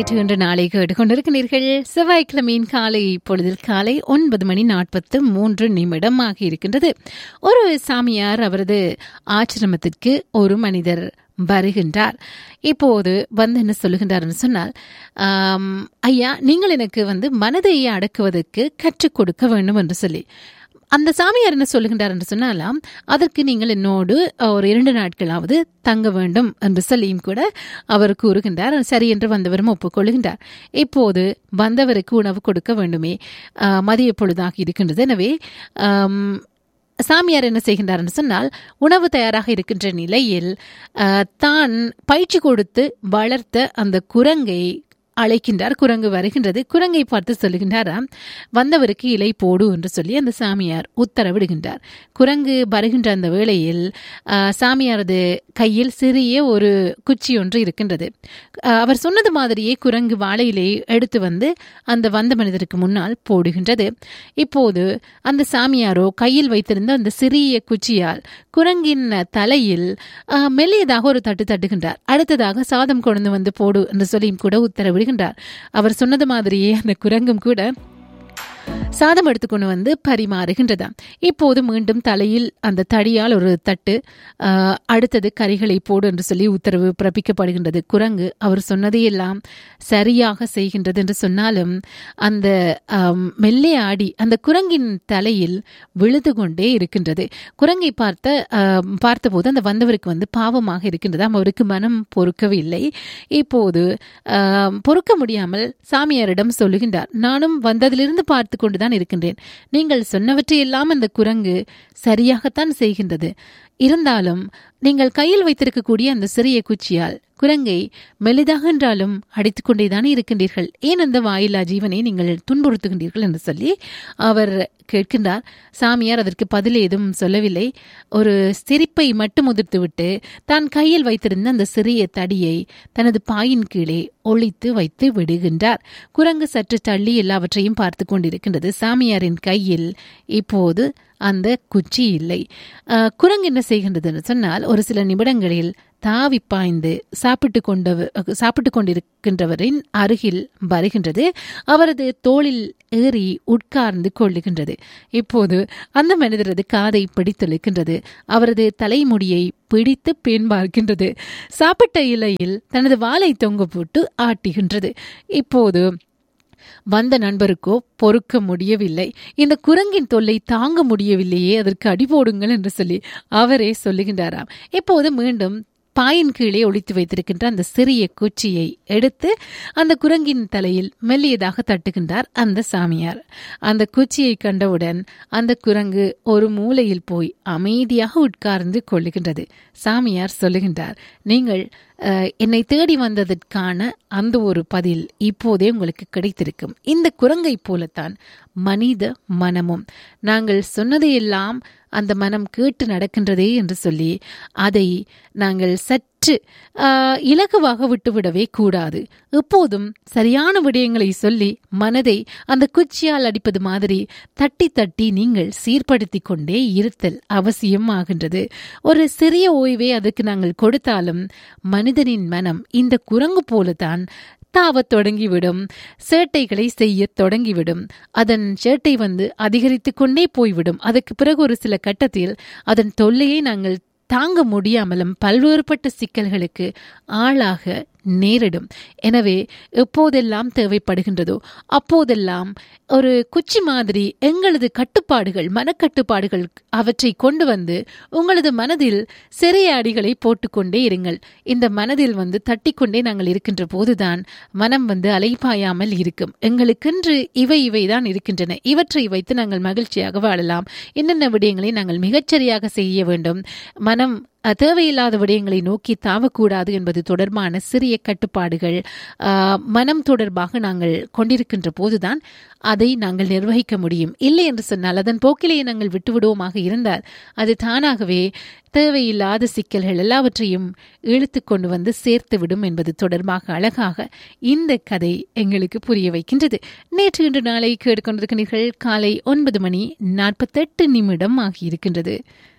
நேற்று இன்று நாளை கேட்டுக்கொண்டிருக்கிறீர்கள் செவ்வாய்க்கிழமையின் காலை இப்பொழுதில் காலை ஒன்பது மணி நாற்பத்து மூன்று நிமிடம் ஆகி இருக்கின்றது ஒரு சாமியார் அவரது ஆசிரமத்திற்கு ஒரு மனிதர் வருகின்றார் இப்போது வந்து என்ன சொல்லுகின்றார்னு சொன்னால் ஆம், ஐயா நீங்கள் எனக்கு வந்து மனதை அடக்குவதற்கு கற்றுக் கொடுக்க வேண்டும் என்று சொல்லி அந்த சாமியார் என்ன சொல்லுகின்றார் என்று சொன்னாலாம் அதற்கு நீங்கள் என்னோடு ஒரு இரண்டு நாட்களாவது தங்க வேண்டும் என்று சொல்லியும் கூட அவர் கூறுகின்றார் சரி என்று வந்தவரும் ஒப்புக்கொள்ளுகின்றார் இப்போது வந்தவருக்கு உணவு கொடுக்க வேண்டுமே ஆஹ், மதிய பொழுதாகி இருக்கின்றது எனவே ஆம், சாமியார் என்ன செய்கின்றார் என்று சொன்னால் உணவு தயாராக இருக்கின்ற நிலையில் ஆஹ், தான் பயிற்சி கொடுத்து வளர்த்த அந்த குரங்கை அழைக்கின்றார் குரங்கு வருகின்றது குரங்கை பார்த்து சொல்லுகின்றாராம் வந்தவருக்கு இலை போடு என்று சொல்லி அந்த சாமியார் உத்தரவிடுகின்றார் குரங்கு வருகின்ற அந்த வேளையில் ஆஹ், சாமியாரது கையில் சிறிய ஒரு குச்சி ஒன்று இருக்கின்றது ஆஹ், அவர் சொன்னது மாதிரியே குரங்கு வாழை இலையை எடுத்து வந்து அந்த வந்த மனிதருக்கு முன்னால் போடுகின்றது இப்போது அந்த சாமியாரோ கையில் வைத்திருந்த அந்த சிறிய குச்சியால் குரங்கின் தலையில் ஆஹ், மெல்லியதாக ஒரு தட்டு தட்டுகின்றார் அடுத்ததாக சாதம் கொண்டு வந்து போடு என்று சொல்லியும் கூட உத்தரவிடுகின்றார் அவர் சொன்னது மாதிரியே அந்த குரங்கும் கூட சாதம் எடுத்துக்கொண்டு வந்து பரிமாறுகின்றதாம் இப்போது மீண்டும் தலையில் அந்த தடியால் ஒரு தட்டு ஆஹ், அடுத்தது கறிகளை போடு என்று சொல்லி உத்தரவு பிறப்பிக்கப்படுகின்றது குரங்கு அவர் சொன்னதையெல்லாம் சரியாக செய்கின்றது என்று சொன்னாலும் அந்த ஆம், மெல்லே ஆடி அந்த குரங்கின் தலையில் விழுது கொண்டே இருக்கின்றது குரங்கை பார்த்த ஆம், பார்த்தபோது அந்த வந்தவருக்கு வந்து பாவமாக இருக்கின்றதாம் அவருக்கு மனம் பொறுக்கவில்லை இப்போது ஆம், பொறுக்க முடியாமல் சாமியாரிடம் சொல்லுகின்றார் நானும் வந்ததிலிருந்து பார்த்து கொண்டுதான் இருக்கின்றேன் நீங்கள் சொன்னவற்றையெல்லாம் அந்த குரங்கு சரியாகத்தான் செய்கின்றது இருந்தாலும் நீங்கள் கையில் வைத்திருக்கக்கூடிய அந்த சிறிய குச்சியால் குரங்கை மெலிதாக என்றாலும் அடித்துக் கொண்டேதானே இருக்கின்றீர்கள் ஏன் அந்த வாயிலா ஜீவனை நீங்கள் துன்புறுத்துகின்றீர்கள் என்று சொல்லி அவர் கேட்கின்றார் சாமியார் அதற்கு பதில் ஏதும் சொல்லவில்லை ஒரு சிரிப்பை மட்டும் உதிர்த்துவிட்டு தான் கையில் வைத்திருந்த அந்த சிறிய தடியை தனது பாயின் கீழே ஒளித்து வைத்து விடுகின்றார் குரங்கு சற்று தள்ளி எல்லாவற்றையும் பார்த்து கொண்டிருக்கின்றது சாமியாரின் கையில் இப்போது அந்த குச்சி இல்லை அஹ், குரங்கு என்ன செய்கின்றது என்று சொன்னால் ஒரு சில நிமிடங்களில் தாவி பாய்ந்து சாப்பிட்டு கொண்டவர் சாப்பிட்டு கொண்டிருக்கின்றவரின் அருகில் வருகின்றது அவரது தோளில் ஏறி உட்கார்ந்து கொள்ளுகின்றது இப்போது அந்த மனிதரது காதை பிடித்தெழுக்கின்றது அவரது தலைமுடியை பிடித்து பேன் பார்க்கின்றது சாப்பிட்ட இலையில் தனது வாளை தொங்க போட்டு ஆட்டுகின்றது இப்போது வந்த நண்பருக்கோ பொறுக்க முடியவில்லை இந்த குரங்கின் தொல்லை தாங்க முடியவில்லையே அதற்கு அடிபோடுங்கள் என்று சொல்லி அவரே சொல்லுகின்றாராம் இப்போது மீண்டும் பாயின் கீழே ஒளித்து வைத்திருக்கின்ற அந்த சிறிய குச்சியை எடுத்து அந்த குரங்கின் தலையில் மெல்லியதாக தட்டுகின்றார் அந்த சாமியார் அந்த குச்சியை கண்டவுடன் அந்த குரங்கு ஒரு மூலையில் போய் அமைதியாக உட்கார்ந்து கொள்ளுகின்றது சாமியார் சொல்லுகின்றார் நீங்கள் அஹ், என்னை தேடி வந்ததற்கான அந்த ஒரு பதில் இப்போதே உங்களுக்கு கிடைத்திருக்கும் இந்த குரங்கை போலத்தான் மனித மனமும் நாங்கள் சொன்னதையெல்லாம் அந்த மனம் கேட்டு நடக்கின்றதே என்று சொல்லி அதை நாங்கள் சற்று ஆஹ், இலகுவாக விட்டுவிடவே கூடாது எப்போதும் சரியான விடயங்களை சொல்லி மனதை அந்த குச்சியால் அடிப்பது மாதிரி தட்டி தட்டி நீங்கள் சீர்படுத்தி கொண்டே இருத்தல் அவசியம் ஆகின்றது ஒரு சிறிய ஓய்வை அதற்கு நாங்கள் கொடுத்தாலும் மனிதனின் மனம் இந்த குரங்கு போலத்தான் தாவத் தொடங்கிவிடும் சேட்டைகளை செய்ய தொடங்கிவிடும் அதன் சேட்டை வந்து அதிகரித்து கொண்டே போய்விடும் அதற்கு பிறகு ஒரு சில கட்டத்தில் அதன் தொல்லையை நாங்கள் தாங்க முடியாமலும் பல்வேறுபட்ட சிக்கல்களுக்கு ஆளாக நேரிடும் எனவே எப்போதெல்லாம் தேவைப்படுகின்றதோ அப்போதெல்லாம் ஒரு குச்சி மாதிரி எங்களது கட்டுப்பாடுகள் மனக்கட்டுப்பாடுகள் அவற்றை கொண்டு வந்து உங்களது மனதில் சிறிய அடிகளை போட்டுக்கொண்டே இருங்கள் இந்த மனதில் வந்து தட்டிக்கொண்டே நாங்கள் இருக்கின்ற போதுதான் மனம் வந்து அலைபாயாமல் இருக்கும் எங்களுக்கென்று இவை இவைதான் இருக்கின்றன இவற்றை வைத்து நாங்கள் மகிழ்ச்சியாக வாழலாம் என்னென்ன விடயங்களை நாங்கள் மிகச்சரியாக செய்ய வேண்டும் மனம் அஹ், தேவையில்லாத விடயங்களை நோக்கி தாவக்கூடாது என்பது தொடர்பான சிறிய கட்டுப்பாடுகள் ஆஹ், மனம் தொடர்பாக நாங்கள் கொண்டிருக்கின்ற போதுதான் அதை நாங்கள் நிர்வகிக்க முடியும் இல்லை என்று சொன்னால் அதன் போக்கிலேயே நாங்கள் விட்டுவிடுவோமாக இருந்தால் அது தானாகவே தேவையில்லாத சிக்கல்கள் எல்லாவற்றையும் இழுத்து கொண்டு வந்து சேர்த்து விடும் என்பது தொடர்பாக அழகாக இந்த கதை எங்களுக்கு புரிய வைக்கின்றது நேற்று இன்று நாளை கேட்டுக்கொண்டிருக்கிறீர்கள் காலை ஒன்பது மணி நாற்பத்தெட்டு நிமிடம் ஆகியிருக்கின்றது